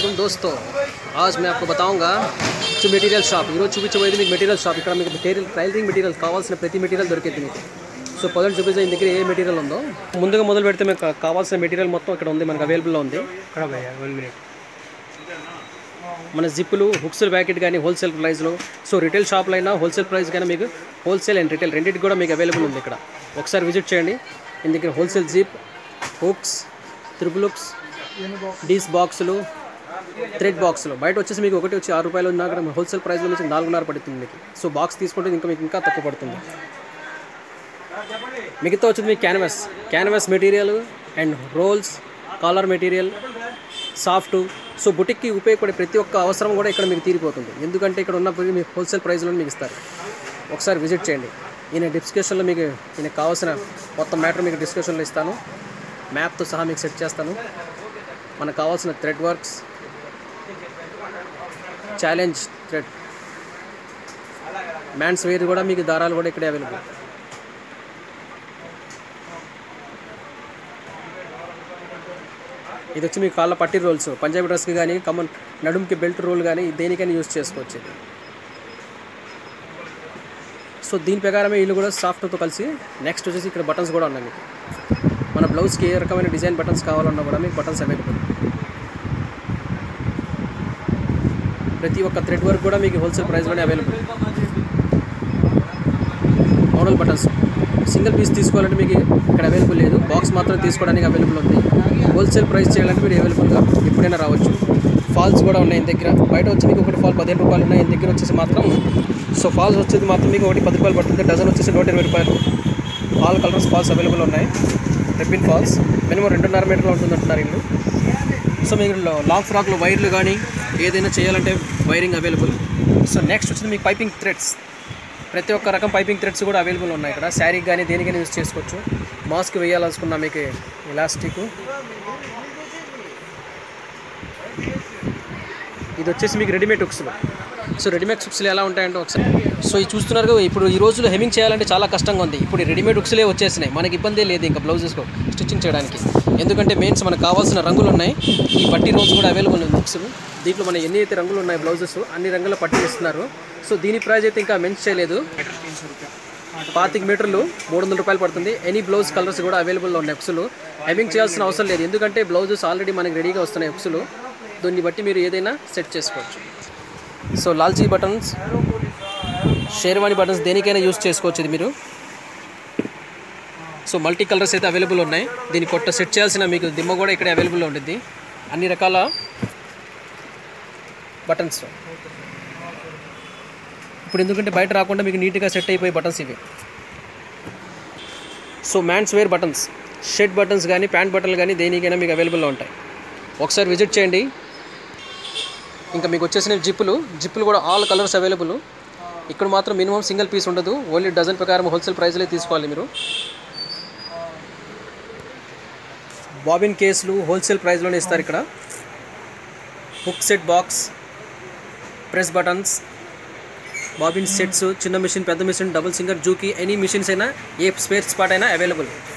वालेकुम दोस्तों आज मैं आपको बताऊंगा जो మెటీరియల్ షాప్ ఈరోజు చూపించబోయేది మీకు మెటీరియల్ షాప్ ఇక్కడ మీకు మెటీరియల్ టైలరింగ్ మెటీరియల్ కావాల్సిన ప్రతి మెటీరియల్ దొరికింది మీకు సో పదవి చూపించే ఇంటి దగ్గర ఏ మెటీరియల్ ఉందో ముందుగా మొదలు పెడితే మీకు కా- కావాల్సిన మెటీరియల్ మొత్తం ఇక్కడ ఉంది మనకు అవైలబుల్లో ఉంది खड़ा भैया वन मिनट మన జిప్పులు హుక్స్ ప్యాకెట్ కానీ హోల్సేల్ ప్రైస్లో సో రిటైల్ షాప్లో అయినా హోల్సేల్ ప్రైస్ కానీ మీకు హోల్సేల్ అండ్ రిటైల్ రెండింటికి కూడా మీకు అవైలబుల్ ఉంది ఇక్కడ ఒకసారి విజిట్ చేయండి ఇంత దగ్గర wholesale zip hooks triple hooks డీస్ బాక్సులు థ్రెడ్ బాక్సులు బయట వచ్చేసి మీకు ఒకటి వచ్చి ఆరు రూపాయలు ఉన్నా కూడా హోల్సేల్ ప్రైస్లో నుంచి నాలుగున్నర పడుతుంది మీకు సో బాక్స్ తీసుకుంటే ఇంకా మీకు ఇంకా తక్కువ పడుతుంది మిగతా వచ్చేది మీకు canvas canvas material and rolls collar material soft so బుటిక్కి ఉపయోగపడే ప్రతి ఒక్క అవసరం కూడా ఇక్కడ మీకు తీరిపోతుంది ఎందుకంటే ఇక్కడ ఉన్న ప్రతి మీకు హోల్సేల్ ప్రైస్లో మీకు ఇస్తారు ఒకసారి విజిట్ చేయండి ఈయన డిస్క్రిప్షన్లో మీకు ఈయన కావాల్సిన మొత్తం మ్యాటర్ మీకు డిస్క్రిప్షన్లో ఇస్తాను మ్యాప్తో సహా మీకు సెట్ చేస్తాను మనకు కావాల్సిన thread works challenge thread men's wear కూడా మీకు దారాలు కూడా ఇక్కడే అవైలబుల్ ఇది వచ్చి మీ కాళ్ళ పట్టి రోల్స్ పంజాబీ డ్రెస్కి కానీ కమన్ నడుముకి బెల్ట్ రోల్ కానీ దేనికైనా యూజ్ చేసుకోవచ్చు ఇది సో దీని ప్రకారమే వీళ్ళు కూడా సాఫ్ట్తో కలిసి నెక్స్ట్ వచ్చేసి ఇక్కడ బటన్స్ కూడా ఉన్నాయి మీకు మన బ్లౌజ్కి ఏ రకమైన డిజైన్ బటన్స్ కావాలన్నా కూడా మీకు బటన్స్ అవైలబుల్ ప్రతి ఒక్క థ్రెడ్ వర్క్ కూడా మీకు హోల్సేల్ ప్రైస్లోనే available model buttons single piece తీసుకోవాలంటే మీకు ఇక్కడ అవైలబుల్ లేదు బాక్స్ మాత్రం తీసుకోవడానికి అవైలబుల్ ఉంది హోల్సేల్ ప్రైస్ చేయాలంటే మీరు అవైలబుల్గా ఎప్పుడైనా రావచ్చు ఫాల్స్ కూడా ఉన్నాయి ఇంత దగ్గర బయట వచ్చి మీకు ఒకటి ఫాల్ పదిహేను రూపాయలు ఉన్నాయి ఇంత దగ్గర వచ్చేసి మాత్రం సో ఫాల్స్ వచ్చేది మాత్రం మీకు ఒకటి పది రూపాయలు పడుతుంది డజన్ వచ్చేసి నూట ఇరవై రూపాయలు ఆల్ కలర్స్ ఫాల్స్ అవైలబుల్ ఉన్నాయి రెబ్బిన్ ఫాల్స్ మినిమం రెండున్నర మీటర్లు ఉంటుంది అంటున్నారు ఇల్లు సో మీకు లో- లాంగ్ ఫ్రాక్లో వైర్లు కానీ ఏదైనా చేయాలంటే వైరింగ్ అవైలబుల్ సో నెక్స్ట్ వచ్చింది మీకు పైపింగ్ థ్రెడ్స్ ప్రతి ఒక్క రకం పైపింగ్ థ్రెడ్స్ కూడా అవైలబుల్ ఉన్నాయి ఇక్కడ శారీకి కానీ దేనికైనా యూజ్ చేసుకోవచ్చు మాస్క్ వేయాలనుకున్నా మీకు ఎలాస్టిక్ ఇది వచ్చేసి మీకు రెడీమేడ్ హుక్స్లు సో రెడీమేడ్ హుక్స్లు ఎలా ఉంటాయంటే ఒకసారి సో ఇది చూస్తున్నారు కదా, ఇప్పుడు ఈ రోజుల్లో హెమింగ్ చేయాలంటే చాలా కష్టంగా ఉంది ఇప్పుడు ఈ రెడీమేడ్ హుక్స్లే వచ్చేసినాయి మనకి ఇబ్బంది లేదు ఇంకా బ్లౌజెస్ స్టిచ్చింగ్ చేయడానికి ఎందుకంటే మెయిన్స్ మనకు కావాల్సిన రంగులు ఉన్నాయి ఈ పట్టి రోల్స్ కూడా అవైలబుల్ ఉంది హుక్స్ దీంట్లో మన ఎన్ని అయితే రంగులు ఉన్నాయి బ్లౌజెస్ అన్ని రంగుల పట్టీలు ఇస్తున్నారు సో దీని ప్రైస్ అయితే ఇంకా మెన్స్ చేయలేదు పాతిక మీటర్లు మూడు వందల రూపాయలు పడుతుంది ఎనీ బ్లౌజ్ కలర్స్ కూడా అవైలబుల్లో ఉన్నాయి హుక్స్లు హెమింగ్ చేయాల్సిన అవసరం లేదు ఎందుకంటే బ్లౌజెస్ ఆల్రెడీ మనకి రెడీగా వస్తున్నాయి హుక్స్లు దీన్ని బట్టి మీరు ఏదైనా సెట్ చేసుకోవచ్చు సో లాల్చీ బటన్స్ షేర్వాణి బటన్స్ దేనికైనా యూస్ చేసుకోవచ్చు ఇది మీరు సో మల్టీ కలర్స్ అయితే అవైలబుల్ ఉన్నాయి దీన్ని కొట్ట సెట్ చేయాల్సిన మీకు దిమ్మ కూడా ఇక్కడ అవైలబుల్లో ఉంటుంది అన్ని రకాల బటన్స్ ఇప్పుడు ఎందుకంటే బయట రాకుండా మీకు నీట్గా సెట్ అయిపోయే బటన్స్ ఇవి so men's wear buttons shirt buttons కానీ ప్యాంట్ బటన్లు కానీ దేనికైనా మీకు అవైలబుల్లో ఉంటాయి ఒకసారి విజిట్ చేయండి ఇంకా మీకు వచ్చేసిన జిప్పులు జిప్పులు కూడా ఆల్ కలర్స్ అవైలబుల్ ఇక్కడ మాత్రం మినిమం సింగిల్ పీస్ ఉండదు ఓన్లీ డజన్ ప్రకారం హోల్సేల్ ప్రైస్లే తీసుకోవాలి మీరు బాబిన్ కేసులు హోల్సేల్ ప్రైస్లోనే ఇస్తారు ఇక్కడ hook set box press buttons bobbin sets చిన్న మిషన్ పెద్ద machine double Singer Juki any machines అయినా ఏ స్పేర్ స్పాట్ అయినా అవైలబుల్